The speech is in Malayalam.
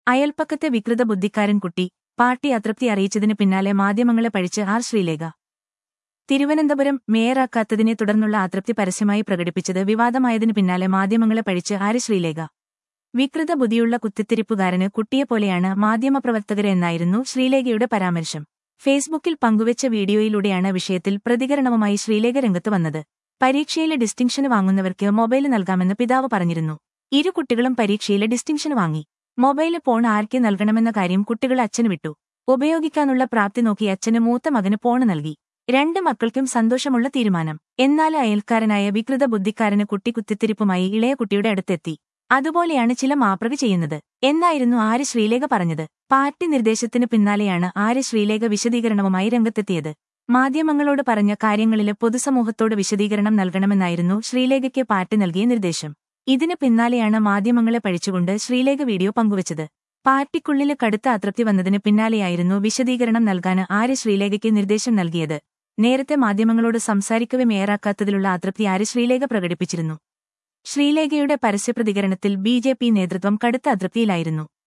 അയൽപ്പക്കത്തെ വികൃത ബുദ്ധിക്കാരൻ കുട്ടി പാർട്ടി അതൃപ്തി അറിയിച്ചതിന് പിന്നാലെ മാധ്യമങ്ങളെ പഴിച്ച് ആർ ശ്രീലേഖ തിരുവനന്തപുരം മേയറാക്കാത്തതിനെ തുടർന്നുള്ള അതൃപ്തി പരസ്യമായി പ്രകടിപ്പിച്ചത് വിവാദമായതിനു പിന്നാലെ മാധ്യമങ്ങളെ പഴിച്ച് ആര് ശ്രീലേഖ വികൃത ബുദ്ധിയുള്ള കുത്തിത്തിരിപ്പുകാരന് കുട്ടിയെപ്പോലെയാണ് മാധ്യമപ്രവർത്തകരെ എന്നായിരുന്നു ശ്രീലേഖയുടെ പരാമർശം ഫേസ്ബുക്കിൽ പങ്കുവച്ച വീഡിയോയിലൂടെയാണ് വിഷയത്തിൽ പ്രതികരണവുമായി ശ്രീലേഖ രംഗത്ത് വന്നത് പരീക്ഷയിലെ ഡിസ്റ്റിങ്ഷന് വാങ്ങുന്നവർക്ക് മൊബൈൽ നൽകാമെന്ന് പിതാവ് പറഞ്ഞിരുന്നു ഇരു കുട്ടികളും പരീക്ഷയിലെ ഡിസ്റ്റിങ്ഷന് വാങ്ങി മൊബൈൽ ഫോൺ ആർക്ക് നൽകണമെന്ന കാര്യം കുട്ടികൾ അച്ഛന് വിട്ടു ഉപയോഗിക്കാനുള്ള പ്രാപ്തി നോക്കി അച്ഛന് മൂത്ത മകന് ഫോൺ നൽകി രണ്ട് മക്കൾക്കും സന്തോഷമുള്ള തീരുമാനം എന്നാൽ അയൽക്കാരനായ വികൃത ബുദ്ധിക്കാരന് കുട്ടി കുത്തിത്തിരിപ്പുമായി ഇളയ കുട്ടിയുടെ അടുത്തെത്തി അതുപോലെയാണ് ചില മാപ്രക ചെയ്യുന്നത് എന്നായിരുന്നു ആര് ശ്രീലേഖ പറഞ്ഞത് പാർട്ടി നിർദ്ദേശത്തിന് പിന്നാലെയാണ് ആര് ശ്രീലേഖ വിശദീകരണവുമായി രംഗത്തെത്തിയത് മാധ്യമങ്ങളോട് പറഞ്ഞ കാര്യങ്ങളില് പൊതുസമൂഹത്തോട് വിശദീകരണം നൽകണമെന്നായിരുന്നു ശ്രീലേഖയ്ക്ക് പാർട്ടി നൽകിയ നിർദ്ദേശം ഇതിന് പിന്നാലെയാണ് മാധ്യമങ്ങളെ പഴിച്ചുകൊണ്ട് ശ്രീലേഖ വീഡിയോ പങ്കുവച്ചത് പാർട്ടിക്കുള്ളില് കടുത്ത അതൃപ്തി വന്നതിന് പിന്നാലെയായിരുന്നു വിശദീകരണം നൽകാന് ആര് ശ്രീലേഖയ്ക്ക് നിർദ്ദേശം നൽകിയത് നേരത്തെ മാധ്യമങ്ങളോട് സംസാരിക്കവെ മേയറാക്കാത്തതിലുള്ള അതൃപ്തി ആര് ശ്രീലേഖ പ്രകടിപ്പിച്ചിരുന്നു ശ്രീലേഖയുടെ പരസ്യപ്രതികരണത്തിൽ ബി ജെ പി നേതൃത്വം കടുത്ത അതൃപ്തിയിലായിരുന്നു